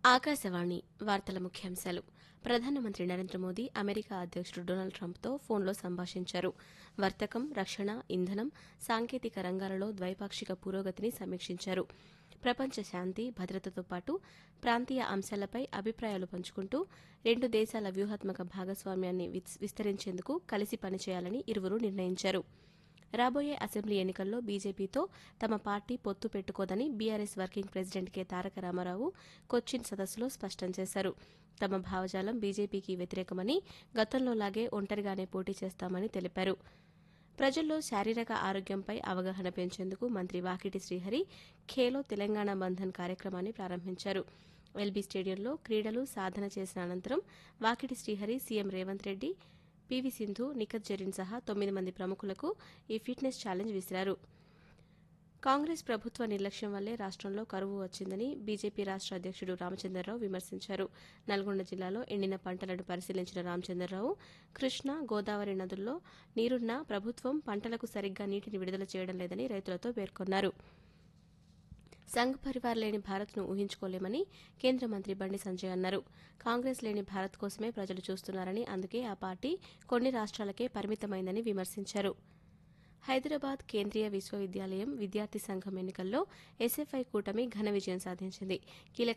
ఆకాశవాణి వార్తల ముఖ్యాంశాలు ప్రధానమంత్రి నరేంద్ర మోదీ అమెరికా అధ్యక్షుడు డొనాల్డ్ ట్రంప్తో ఫోన్లో సంభాషించారు వర్తకం రక్షణ ఇంధనం సాంకేతిక రంగాలలో ద్వైపాక్షిక పురోగతిని సమీక్షించారు ప్రపంచ శాంతి భద్రతతో పాటు ప్రాంతీయ అంశాలపై అభిప్రాయాలు పంచుకుంటూ రెండు దేశాల వ్యూహాత్మక భాగస్వామ్యాన్ని విస్- విస్తరించేందుకు కలిసి పనిచేయాలని ఇరువురు నిర్ణయించారు రాబోయే అసెంబ్లీ ఎన్నికల్లో బీజేపీతో తమ పార్టీ పొత్తు పెట్టుకోదని BRS working president K Taraka Ramarao Cochin సదస్సులో స్పష్టం చేశారు తమ భావజాలం బీజేపీకి వ్యతిరేకమని గతంలోలాగే ఒంటరిగానే పోటీ చేస్తామని తెలిపారు ప్రజల్లో శారీరక ఆరోగ్యంపై అవగాహన పెంచేందుకు మంత్రి వాకిటి శ్రీహరి ఖేలో తెలంగాణ బంధన్ కార్యక్రమాన్ని ప్రారంభించారు ఎల్బీ స్టేడియంలో క్రీడలు సాధన చేసిన అనంతరం వాకిటి శ్రీహరి సీఎం రేవంత్ రెడ్డి పివి సింధు నిఖత్ జరీన్ సహా తొమ్మిది మంది ప్రముఖులకు ఈ ఫిట్నెస్ ఛాలెంజ్ విసిరారు కాంగ్రెస్ ప్రభుత్వ నిర్లక్ష్యం వల్లే రాష్ట్రంలో కరువు వచ్చిందని బీజేపీ రాష్ట్ర అధ్యక్షుడు రామచంద్రరావు విమర్శించారు నల్గొండ జిల్లాలో ఎండిన పంటలను పరిశీలించిన రామచంద్రరావు కృష్ణా గోదావరి నదుల్లో నీరున్నా ప్రభుత్వం పంటలకు సరిగ్గా నీటిని విడుదల చేయడం లేదని రైతులతో పేర్కొన్నారు సంఘ్ పరివార్ లేని భారత్ను ఊహించుకోలేమని కేంద్ర మంత్రి బండి సంజయ్ అన్నారు కాంగ్రెస్ లేని భారత్ కోసమే ప్రజలు చూస్తున్నారని అందుకే ఆ పార్టీ కొన్ని రాష్ట్రాలకే పరిమితమైందని విమర్శించారు హైదరాబాద్ కేంద్రీయ విశ్వవిద్యాలయం విద్యార్థి సంఘం ఎన్నికల్లో ఎస్ఎఫ్ఐ కూటమి ఘన విజయం సాధించింది కీలక